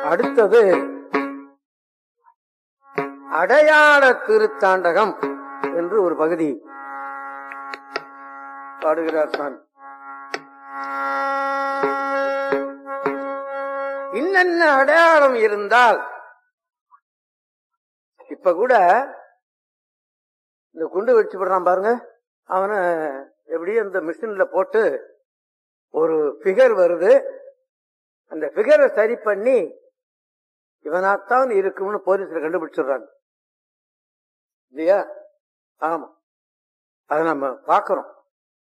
அடுத்தது அடையாள திருத்தாண்டகம் என்று ஒரு பகுதி பாடுகிறார் சாமி இன்னென்ன அடையாளம் இருந்தால் இப்ப கூட இந்த குண்டு வெடிச்சு விடுறான் பாருங்க அவனை எப்படியும் இந்த மிஷின்ல போட்டு ஒரு பிகர் வருது அந்த பிகரை சரி பண்ணி இவனாத்தான் இருக்கும்னு போலீஸ்ல கண்டுபிடிச்சிடுறாங்க இல்லையா ஆமா அதை நம்ம பாக்குறோம்